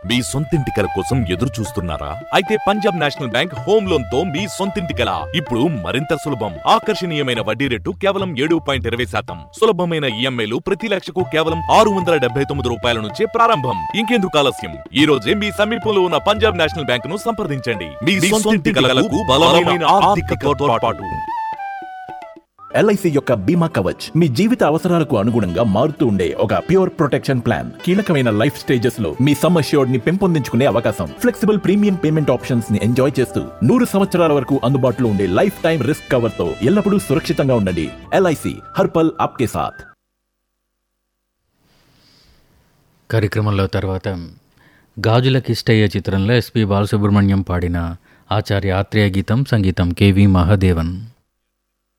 మీ సొంతింటి కల కోసం ఎదురు చూస్తున్నారా అయితే Punjab national bank home loan తో మీ సొంతింటి కల ఇప్పుడు మరింత సులభం ఆకర్షణీయమైన వడ్డీ రేటు కేవలం ఏడు పాయింట్ ఇరవై శాతం సులభమైన ఈఎంఐలు ప్రతి లక్షకు కేవలం ఆరు వందల డెబ్బై తొమ్మిది రూపాయల నుంచే ప్రారంభం ఇంకెందుకు ఆలస్యం ఈ రోజే మీ సమీపంలో ఉన్న పంజాబ్ నేషనల్ బ్యాంక్ ను సంప్రదించండి మీ సొంతింటి కలలకు బలమైన ఆర్థిక తోడ్పాటు ఎల్ఐసి యొక్క బీమా కవచ్ మీ జీవిత అవసరాలకు అనుగుణంగా మారుతూ ఉండే ఒక ప్యూర్ ప్రొటెక్షన్ ప్లాన్ కీలకమైన లైఫ్ స్టేజెస్ లో మీ సమ్ అష్యూర్డ్ ని పెంపొందించుకునే అవకాశం ఫ్లెక్సిబుల్ ప్రీమియం పేమెంట్ ఆప్షన్స్ ని ఎంజాయ్ చేస్తూ నూరు సంవత్సరాల వరకు అందుబాటులో ఉండే లైఫ్ టైం రిస్క్ కవర్ తో ఎల్లప్పుడూ సురక్షితంగా ఉండండి ఎల్ఐసి హర్పల్ ఆప్కే సాథ్ కార్యక్రమంలో తర్వాత గాజుల కిష్టయ్య చిత్రంలో ఎస్పి బాలసుబ్రహ్మణ్యం పాడిన ఆచార్య ఆత్రేయ గీతం సంగీతం కెవి మహాదేవన్